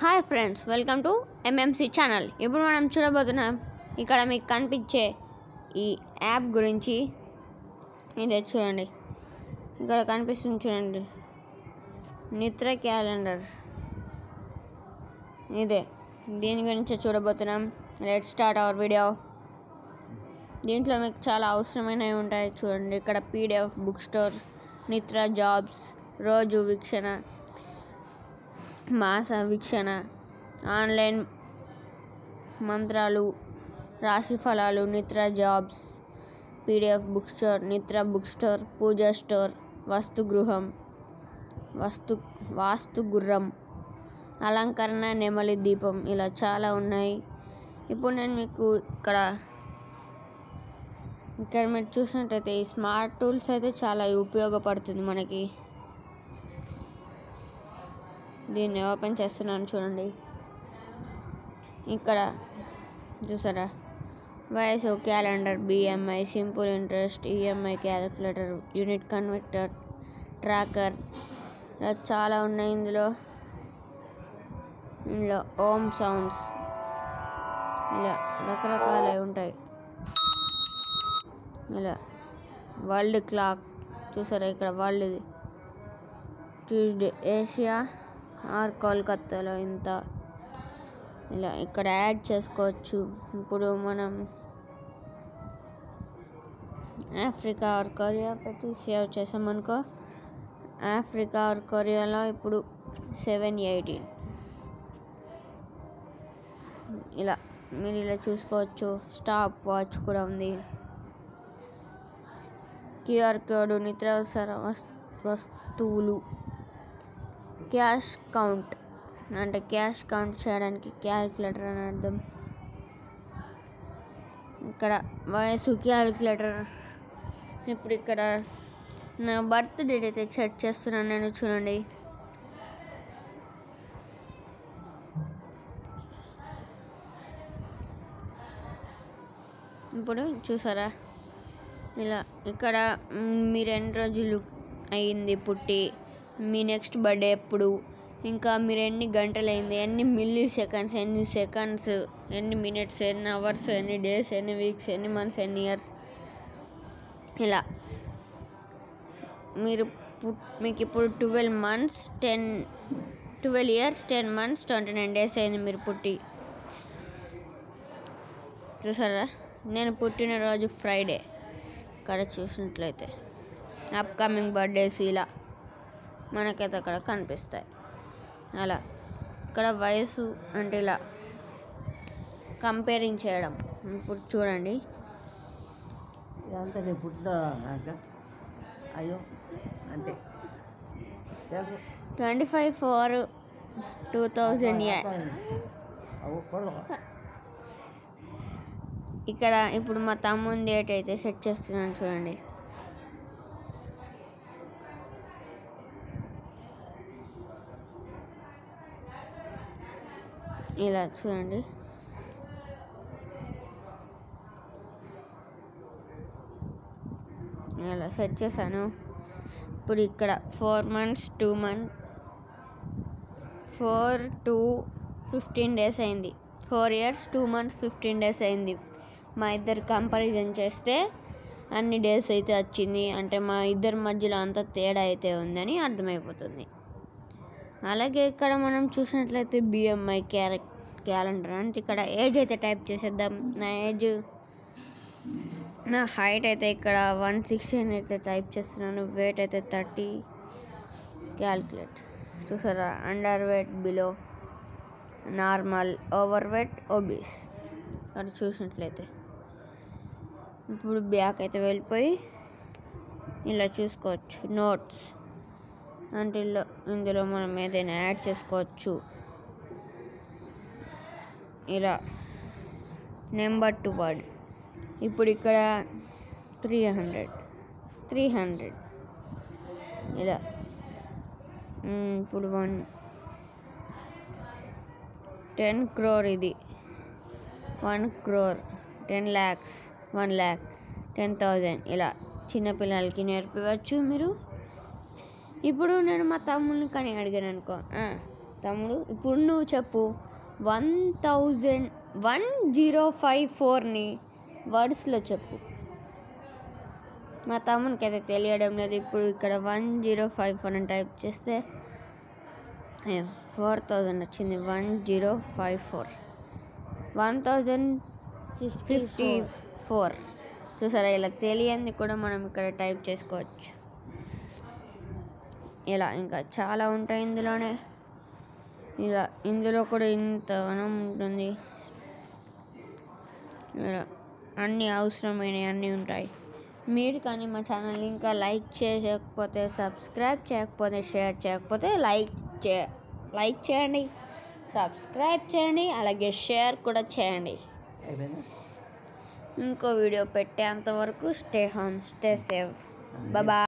Hi friends welcome to MMC channel ఇప్పుడు మనం చూడబోతున్నాం ఇక్కడ మీకు కనిపించే ఈ యాప్ గురించి ఇదే చూడండి ఇక్కడ కనిపిస్తుంది చూడండి నిద్ర క్యాలెండర్ ఇదే దీని గురించి చూడబోతున్నాం లెట్ స్టార్ట్ అవర్ వీడియో దీంట్లో మీకు చాలా అవసరమైనవి ఉంటాయి చూడండి ఇక్కడ పీడిఎఫ్ బుక్ స్టోర్ నిద్ర జాబ్స్ రోజు వీక్షణ మాస వీక్షణ ఆన్లైన్ మంత్రాలు రాశి ఫలాలు నిద్ర జాబ్స్ పీడిఎఫ్ బుక్ స్టోర్ నిద్ర బుక్ స్టోర్ పూజా స్టోర్ వస్తు గృహం వస్తు వాస్తు గుర్రం అలంకరణ నెమలి దీపం ఇలా చాలా ఉన్నాయి ఇప్పుడు నేను మీకు ఇక్కడ ఇక్కడ మీరు చూసినట్టయితే ఈ స్మార్ట్ టూల్స్ అయితే చాలా ఉపయోగపడుతుంది మనకి దీన్ని ఓపెన్ చేస్తున్నాను చూడండి ఇక్కడ చూసారా వయసు calendar BMI simple interest EMI calculator unit converter tracker ఇలా చాలా ఉన్నాయి ఇందులో ఇందులో ఓమ్ సౌండ్స్ ఇలా రకరకాలవి ఉంటాయి ఇలా వరల్డ్ క్లాక్ చూసారా ఇక్కడ వరల్డ్ ఇది ట్యూస్డే ఏషియా ఆర్ కోల్కత్తాలో ఇంత ఇలా ఇక్కడ యాడ్ చేసుకోవచ్చు ఇప్పుడు మనం ఆఫ్రికా ఆర్ కొరియా పెట్టి సేవ్ చేసామనుకో ఆఫ్రికా ఆర్ కొరియాలో ఇప్పుడు సెవెన్ ఎయిటీన్ ఇలా మీరు ఇలా చూసుకోవచ్చు స్టాప్ వాచ్ కూడా ఉంది క్యూఆర్ కోడ్ నిత్యావసర వస్తువులు క్యాష్ కౌంట్ అంటే క్యాష్ కౌంట్ చేయడానికి క్యాలిక్యులేటర్ అని అర్థం ఇక్కడ వయసు క్యాలిక్యులేటర్ ఇప్పుడు ఇక్కడ నా బర్త్ డేట్ అయితే సెట్ చేస్తున్నాను నేను చూడండి ఇప్పుడు చూసారా ఇలా ఇక్కడ మీరు ఎన్ని రోజులు అయ్యింది పుట్టి మీ నెక్స్ట్ బర్త్డే ఎప్పుడు ఇంకా మీరు ఎన్ని గంటలు అయింది ఎన్ని మిల్లీ సెకండ్స్ ఎన్ని సెకండ్స్ ఎన్ని మినిట్స్ ఎన్ని అవర్స్ ఎన్ని డేస్ ఎన్ని వీక్స్ ఎన్ని మంత్స్ ఎన్ని ఇయర్స్ ఇలా మీరు మీకు ఇప్పుడు twelve months ten twelve years ten months twenty nine days అయింది మీరు పుట్టి చూసారా నేను పుట్టినరోజు ఫ్రైడే ఇక్కడ చూసినట్లయితే అప్కమింగ్ బర్త్డేస్ ఇలా మనకైతే అక్కడ కనిపిస్తాయి అలా ఇక్కడ వయసు అంటే ఇలా కంపేరింగ్ చేయడం ఇప్పుడు చూడండి ఇదంతా నేను పుట్టిన దాంట్లో అయ్యో అంతే తెలుసు. Twenty five four two thousand అవు కొడదాం. ఇక్కడ ఇప్పుడు మా తమ్ముని డేట్ అయితే సెట్ చేస్తున్నాను చూడండి ఇలా చూడండి ఇలా సెట్ చేశాను ఇప్పుడు ఇక్కడ four months two month four two fifteen days అయింది four years two months fifteen days అయింది మా ఇద్దరు కంపారిజన్ చేస్తే అన్ని డేస్ అయితే వచ్చింది అంటే మా ఇద్దరి మధ్యలో అంత తేడా అయితే ఉందని అర్థమైపోతుంది అలాగే ఇక్కడ మనం చూసినట్లయితే బిఎంఐ క్యారె క్యాలెండర్ అంటే ఇక్కడ ఏజ్ అయితే టైప్ చేసేద్దాం నా ఏజ్ నా హైట్ అయితే ఇక్కడ వన్ సిక్స్టీన్ అయితే టైప్ చేస్తున్నాను వెయిట్ అయితే థర్టీ క్యాల్కులేట్ చూసారా underweight below normal overweight obese అది చూసినట్లయితే ఇప్పుడు బ్యాక్ అయితే వెళ్ళిపోయి ఇలా చూసుకోవచ్చు నోట్స్ అంటే ఇలా- ఇందులో మనం ఏదైనా యాడ్ చేసుకోవచ్చు ఇలా నెంబర్ టు వర్డ్ ఇప్పుడు ఇక్కడ త్రీ హండ్రెడ్ త్రీ హండ్రెడ్ ఇలా మ్మ్, ఇప్పుడు వన్ టెన్ క్రోర్ ఇది one crore ten lakhs one lakh ten thousand ఇలా చిన్నపిల్లలకి నేర్పించవచ్చు మీరు ఇప్పుడు నేను మా తమ్ముని కానీ అడిగాను అనుకో "ఆ, తమ్ముడు ఇప్పుడు నువ్వు చెప్పు one thousand one zero five ఫోర్ని వర్డ్స్లో చెప్పు మా తమ్మునికి అయితే తెలియడం లేదు ఇప్పుడు ఇక్కడ వన్ జీరో ఫైవ్ ఫోర్ అని టైప్ చేస్తే ఫోర్ థౌజండ్ వచ్చింది one zero five four one thousand fifty four చూసారా ఇలా తెలియంది కూడా మనం ఇక్కడ టైప్ చేసుకోవచ్చు ఇలా ఇంకా చాలా ఉంటాయి ఇందులోనే ఇలా ఇందులో కూడా ఇంత మనం ఉంటుంది ఇలా అన్ని అవసరమైనవి అన్నీ ఉంటాయి మీరు కానీ మా ఛానల్ని ఇంకా లైక్ చేయకపోతే సబ్స్క్రైబ్ చేయకపోతే షేర్ చేయకపోతే లైక్ చే లైక్ చేయండి సబ్స్క్రైబ్ చేయండి అలాగే షేర్ కూడా చేయండి అయిపోయిందా ఇంకో వీడియో పెట్టేంత వరకు stay home stay safe bye